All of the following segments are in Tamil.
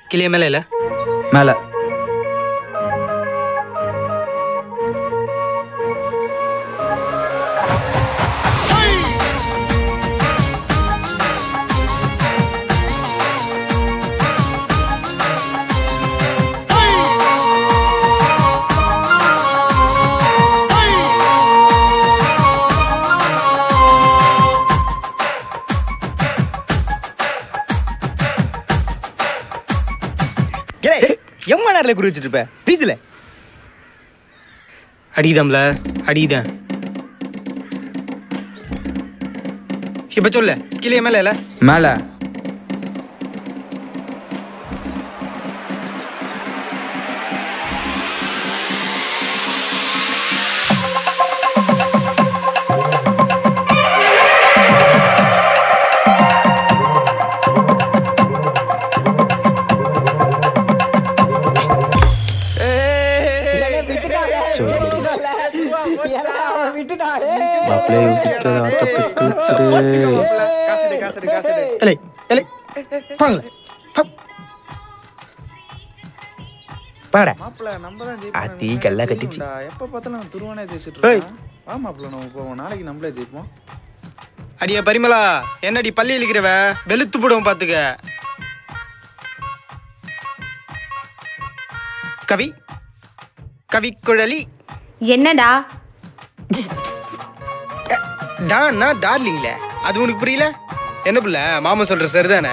கிளிய மேல இல்ல மேலே எம்மா நேரில் குறி வச்சுட்டு இருப்ப பீஸ்ல அடிதம்ல அடிதான் இப்ப சொல்லு கிளிய மேல இல்ல மேலே மாப்பிள்ளை யோசிக்காத ஆட்டத்தை கிழிச்சிடு இல்லை இல்லை வாங்கல பாட மாப்பிள்ள நம்ம தான் அத்தி கல்லா கட்டிச்சு. எப்ப பார்த்தாலும் துருவனே ஜெயிச்சிட்டு ஏய். இருக்கான் வா மாப்பிள்ள நம்ம போவோம் நாளைக்கு நம்மளே ஜெயிப்போம் அடிய பரிமளா என்னடி பள்ளி இழுக்கிறவ வெளுத்து போடுவோம் பாத்துக்க கவி கவி குழலி என்னடா டான்னா டார்லிங்ல அது உனக்கு புரியல என்ன புள்ள மாமா சொல்ற சரிதானே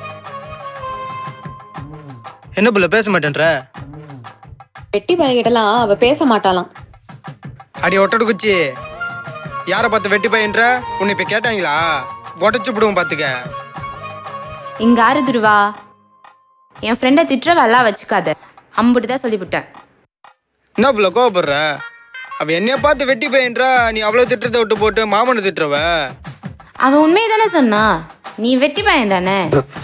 என்ன புள்ள பேச மாட்டேன்ற வெட்டி பையகிட்டலாம் அவ பேச மாட்டாளாம் அடி ஒட்டடு குச்சி யாரை பார்த்து வெட்டி பையன்ற உன்னை இப்ப கேட்டாங்களா உடச்சு விடுவோம் பாத்துக்க இங்க ஆறு துருவா என் ஃப்ரெண்டை திட்டுறவெல்லாம் வச்சுக்காத அம்புட்டு தான் சொல்லிவிட்டேன் என்ன புள்ள கோவப்படுற அவ என்னைய பார்த்து வெட்டி பையன்றா நீ அவ்வளவு திட்டத்தை விட்டு போட்டு மாமனை திட்டுறவ அவன் உண்மையை தானே சொன்னா நீ வெட்டி பையன் தானே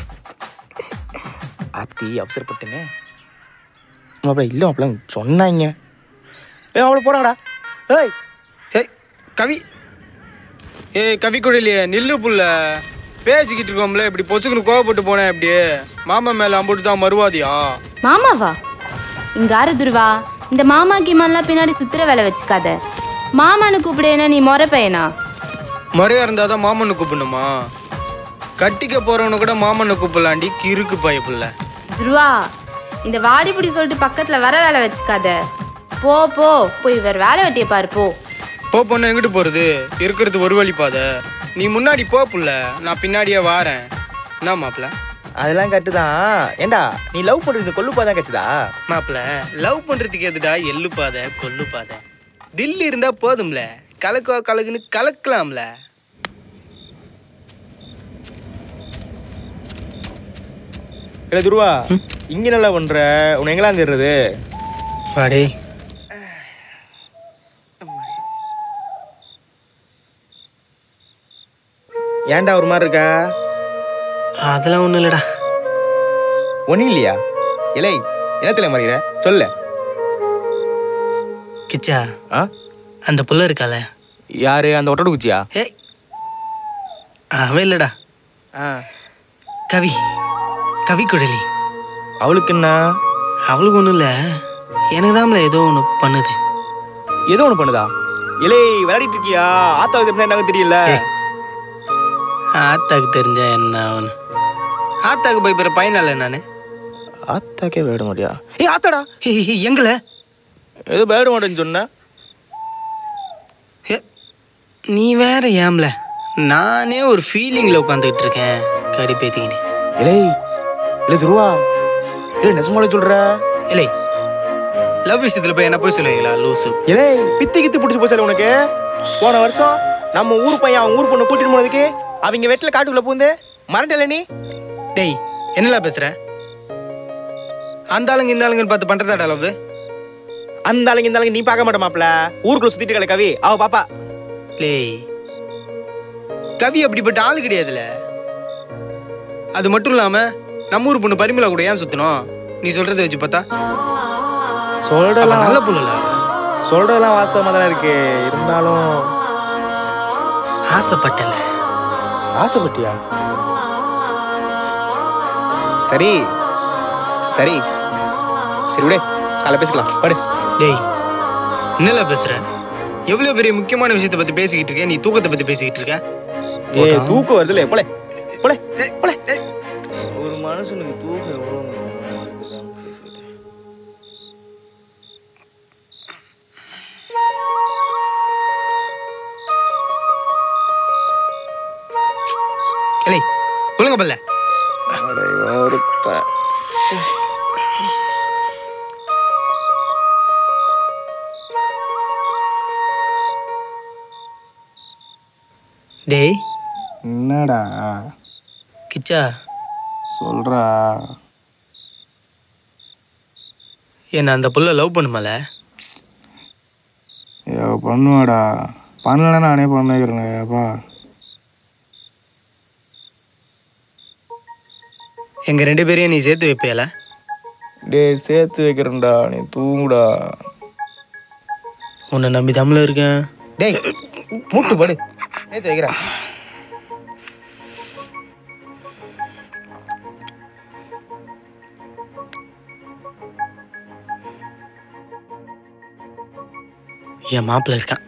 அத்தி அவசரப்பட்டுங்க மாப்பிள்ள இல்லை மாப்பிள்ள சொன்னாங்க ஏ அவளை போறாங்கடா ஏய் ஏய் கவி ஏய் கவி குழலியே நில்லு புள்ள பேசிக்கிட்டு இருக்கோம்ல இப்படி பொசுக்குன்னு கோவப்பட்டு போனேன் இப்படி மாமா மேல அம்புட்டு தான் மறுவாதியா மாமாவா இங்க ஆறு துருவா இந்த மாமா கீமான்லாம் பின்னாடி சுத்துற வேலை வச்சுக்காத மாமான்னு கூப்பிடுனா நீ முறை பையனா மறையா இருந்தாதான் மாமனை கூப்பிடணுமா கட்டிக்க போறவனை கூட மாமனை கூப்பிடலாண்டி கிறுக்கு பய புள்ள துருவா இந்த வாடிப்புடி சொல்லிட்டு பக்கத்துல வர வேலை வச்சுக்காத போ போ போய் வேற வேலை வெட்டிய பாரு போ போ பொண்ணு எங்கிட்டு போறது இருக்கிறது ஒரு வழி பாதை நீ முன்னாடி போ புள்ள நான் பின்னாடியே வாரேன் என்ன மாப்பிள்ள அதெல்லாம் கரெக்டு தான் ஏண்டா நீ லவ் பண்றது இந்த கொல்லுப்பா தான் கிடைச்சதா மாப்பிள்ள லவ் பண்றதுக்கு எதுடா எள்ளு பாதை கொல்லு பாதை தில்லி இருந்தா போதும்ல கலக்கோ கலக்குன்னு கலக்கலாம்ல இல்லை துருவா இங்க நல்லா பண்ற உன்னை எங்கெல்லாம் தேடுறது வாடே ஏன்டா ஒரு மாதிரி இருக்கா அதெல்லாம் ஒண்ணும் இல்லடா ஒன்றும் இல்லையா இலை என்னத்துல மறிக்கிற சொல்ல கிச்சா ஆ அந்த புள்ள இருக்கால யாரு அந்த ஒட்டடு குச்சியா ஏய் அவன் இல்லடா ஆ கவி கவி குழலி அவளுக்கு என்ன அவளுக்கு ஒன்றும் இல்லை எனக்கு தான்ல ஏதோ ஒன்று பண்ணுது ஏதோ ஒன்று பண்ணுதா இலை விளையாடிட்டு இருக்கியா ஆத்தா தெரிஞ்சா என்ன தெரியல ஏய். ஆத்தாக்கு தெரிஞ்சா என்ன அவனு ஆத்தாக்கு போய் பிற பையனால நான் ஆத்தாக்கே விளையாட மாட்டியா ஏய் ஆத்தாடா எங்களை ஏதோ விளையாட மாட்டேன்னு சொன்ன ஏ, நீ வேற ஏம்ல நானே ஒரு ஃபீலிங்கில் உட்காந்துக்கிட்டு இருக்கேன் கடிப்பேத்திக்கினு இலை இல்லை துருவா இல்லை நெசமாலே சொல்ற இல்லை லவ் விஷயத்தில் போய் என்ன போய் சொல்லுவீங்களா லூசு இலை பித்தி கித்து பிடிச்சி போச்சால உனக்கு போன வருஷம் நம்ம ஊர் பையன் அவன் ஊர் பொண்ணு கூட்டிட்டு போனதுக்கு அவங்க வெட்டில காட்டுக்குள்ள பூந்து மறண்டல நீ டேய் என்னடா பேசுற அந்த ஆளுங்க இந்த ஆளுங்கன்னு பார்த்து பண்றதாடா லவ் அந்த ஆளுங்க இந்த ஆளுங்க நீ பார்க்க மாட்ட மாப்ள ஊருக்குள்ள சுத்திட்டு இருக்கல கவி அவ பாப்பா லேய் கவி அப்படிப்பட்ட ஆளு கிடையாதுல அது மட்டும் இல்லாம நம்ம ஊர் பொண்ணு பரிமளா கூட ஏன் சுத்தணும் நீ சொல்றதை வச்சு பார்த்தா அவ சொல்றதெல்லாம் நல்ல பொண்ணுல சொல்றதெல்லாம் வாஸ்தவமா தானே இருக்கு இருந்தாலும் ஆசைப்பட்டல ஆசைப்பட்டியா சரி சரி சரி விடு காலைல பேசிக்கலாம் படு டேய் என்னல பேசுற எவ்வளவு பெரிய முக்கியமான விஷயத்தை பத்தி பேசிக்கிட்டு இருக்க நீ தூக்கத்தை பத்தி பேசிக்கிட்டு இருக்க ஏய் தூக்கம் வருதுல போலே போலே போலே ஒரு மனுஷனுக்கு தூக்கம் எவ்வளோ இல்லை ஒழுங்க பல்ல ஒருத்தன் டேய் என்னடா கிச்சா சொல்றா என்ன அந்த புள்ள லவ் பண்ணுமல ஐயோ பண்ணுவாடா பண்ணலன்னா நானே பண்ணிக்கிறேங்க அப்பா எங்க ரெண்டு பேரையும் நீ சேர்த்து வைப்பியல டேய் சேர்த்து வைக்கிறேன்டா நீ தூங்குடா உன்னை நம்பி தமிழ் இருக்கேன் டேய் மூட்டு படு சேர்த்து வைக்கிறேன் என் மாப்பிள்ள இருக்கான்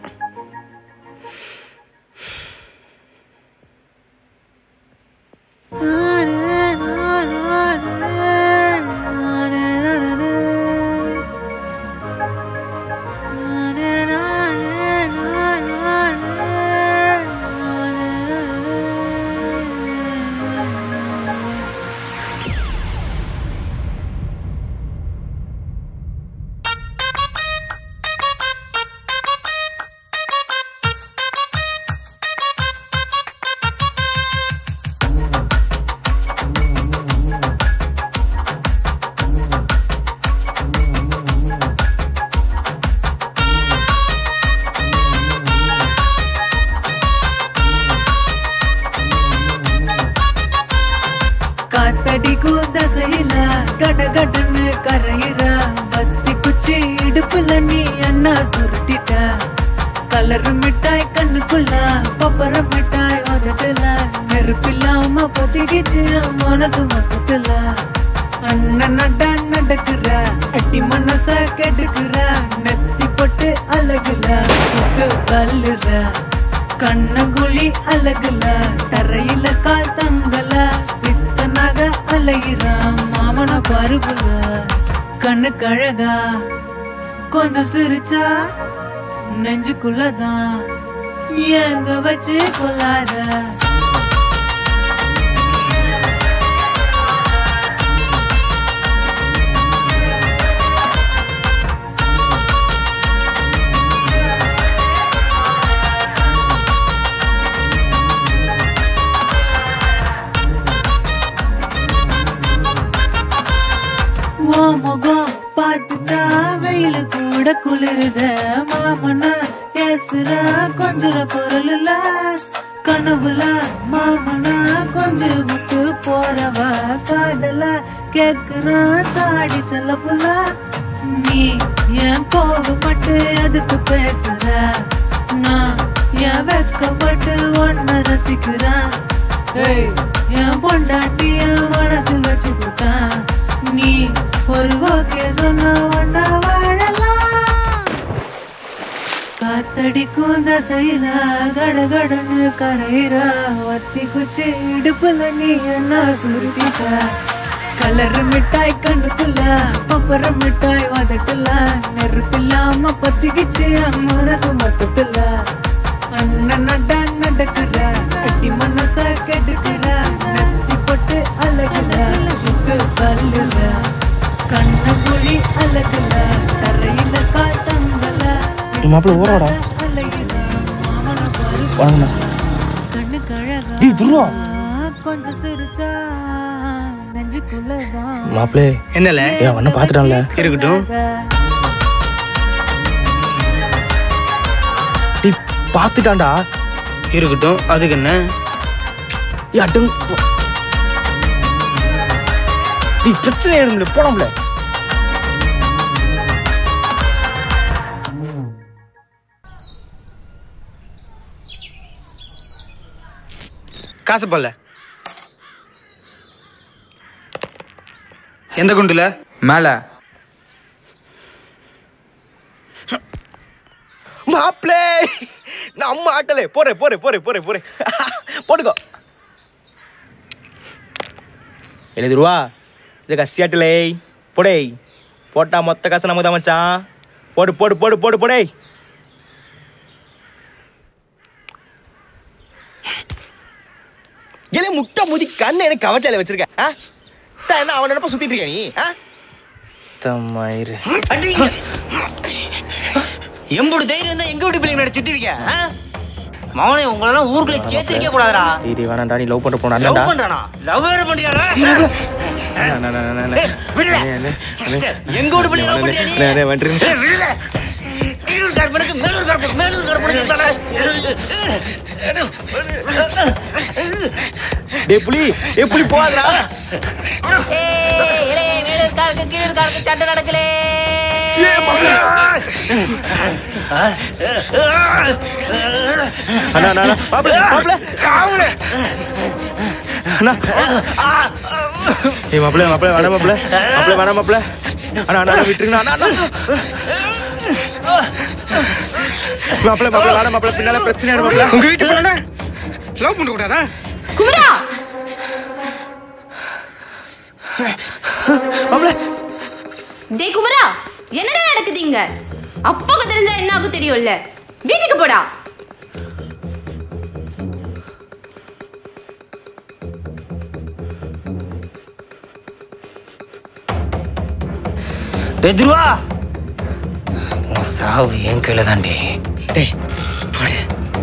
காத்தடிக்கும் தசையில கடகடன்னு கரையிற பத்தி குச்சி இடுப்புல நீ அண்ணா சுருட்டிட்ட கலர் மிட்டாய் கண்ணுக்குள்ள பப்பர மிட்டாய் உதட்டுல நெருப்பில்லாம பொத்திக்கிச்சு என் மனசு மொத்தத்துல அண்ணன் நட நடக்குற அட்டி மனச கெடுக்குற நெத்தி போட்டு அழகுல சுத்து தள்ளுற கண்ணங்குழி அழகுல தரையில கால் தங்கல பித்தனாக அலையிற மாமன பருகுல கண்ணு கழகா கொஞ்சம் சிரிச்சா நெஞ்சுக்குள்ளதான் எங்க வச்சு கொள்ளாத ஓ முகம் பார்த்துட்டா வெயில கூட குளிருத மாமனா பேசுற கொஞ்சர குரலுல கனவுல மாமனா கொஞ்சம் விட்டு போறவ காதல கேக்குறான் தாடி செல்ல புள்ள நீ என் கோபப்பட்டு எதுக்கு பேசுற நான் என் வெக்கப்பட்டு ஒன்ன ரசிக்கிறேன் ஏய், என் பொண்டாட்டிய மனசில் வச்சுக்கிட்டேன் நீ ஒரு ஓகே சொன்ன ஒன்னா வாழலாம் காத்தடிக்கும் தசையில கடகடன்னு கரையிற வத்தி குச்சி இடுப்புல நீ என்ன சுருட்டிட்ட கலர் மிட்டாய் கண்ணுக்குள்ள பப்பர மிட்டாய் வதட்டுல நெருப்பில்லாம பத்திக்கிச்சு என் மனசு மொத்தத்துல அண்ணன் நட நடக்குற அடி மனச கெடுக்கிற நெத்தி போட்டு அழகுல சுத்து தள்ளுற கண்ண மொழி அழகுல தரையில காத்தங்கல மாப்பிள்ள ஊரோடா அலையிற மாமன பாரு வாங்கண்ணா கண்ணு கழகா டேய் துருவா கொஞ்சம் சிரிச்சா நெஞ்சுக்குள்ளதான் மாப்பிளே என்னல ஏன் அவனை பார்த்துட்டான்ல இருக்கட்டும் டேய் பார்த்துட்டான்டா இருக்கட்டும் அதுக்கு என்ன ஏய் அட்டும் டேய் பிரச்சனை ஆயிடும்ல போனோம்ல காசு போடல எந்த குண்டுல மேலே மாப்பிளே நம்ம ஆட்டலே போறேன் போறேன் போறேன் போறேன் போறேன் போட்டுக்கோ எழுதுருவா இது கசியாட்டலே போடே போட்டா மொத்த காசு நமக்கு தான் மச்சான் போடு போடு போடு போடு போடே ஏலே முட்டை முதி கண்ணு எனக்கு கவட்டையில வச்சிருக்க ஆ தா, என்ன அவன் நினப்ப சுத்திட்டு இருக்க நீ ஆ தம்மாயிரு எம்புடு தைரியம் இருந்தா எங்க வீட்டு பிள்ளைங்க சுத்திருக்க மவனே உங்களெல்லாம் ஊருக்குள்ள சேர்த்திருக்க கூடாதுடா டேய் வேணாண்டா நீ லவ் பண்ற போனா லவ் பண்றானா லவ் வேற பண்றியாடா ஏய், விடல. எங்க வீட்டு பிள்ளைங்க love பண்றியா நீ? ஏய், விடல. கீழூர் கார்பனுக்கு மேலூர் கார்பன் மேலூர் கார்பனுக்கு தானே. டேய் புலி டேய் புலி போகாதடா ஏய், இலே, மேலூர் காருக்கு கீழூர் காருக்கு சண்டை நடக்கலே அண்ணா அண்ணா அண்ணா, மாப்பிள மாப்பிள அண்ணா ஏய் மாப்பிள மாப்பிள வேணாம் மாப்பிள மாப்பிள வேணாம் மாப்பிள அண்ணா அண்ணா அண்ணா, விட்டுருங்க அண்ணா அண்ணா மாப்பிள மாப்பிள வேணாம் மாப்பிள பின்னால பிரச்சனை ஆயிடும் மாப்பிள உங்க வீட்டு பொண்ணு லவ் பண்ண கூடாதா குமரா மாப்பிள டேய் குமரா என்னடா நடக்குது இங்க அப்பாக்கு தெரிஞ்சா என்ன ஆகும் தெரியும்ல வீட்டுக்கு போடா டேய் துருவா உன் சாவு என் கையில தாண்டி டேய் போடு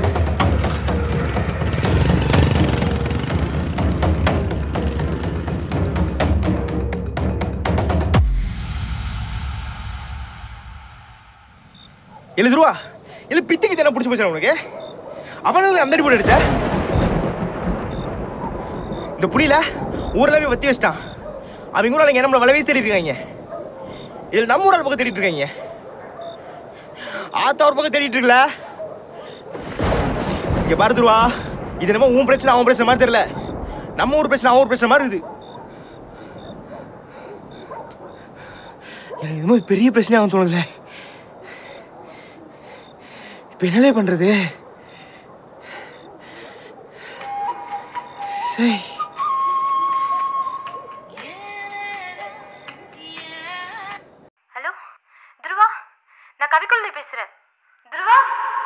எழுதுருவா இல்ல பித்துக்கு தானே பிடிச்சி போச்சு உனக்கு அவனுக்கு அந்த அடி போட்டு அடிச்ச இந்த புலியில ஊர்லவே வத்தி வச்சிட்டான் அவங்க கூட நீங்க நம்மள வளவே தேடிட்டு இருக்காங்க இதுல நம்ம ஊரால் பக்கம் தேடிட்டு இருக்காங்க ஆத்தா ஒரு பக்கம் தேடிட்டு இருக்கல இங்க பாருதுருவா இது என்னமோ உன் பிரச்சனை அவன் பிரச்சனை மாதிரி தெரியல நம்ம ஊர் பிரச்சனை அவன் ஊர் பிரச்சனை மாதிரி இருக்குது எனக்கு இதுமோ பெரிய பிரச்சனையாகும் தோணுதுல இப்போ என்னலே பண்றது சரி ஹலோ துருவா நான் கவிக்குழந்தை பேசுறேன் துருவா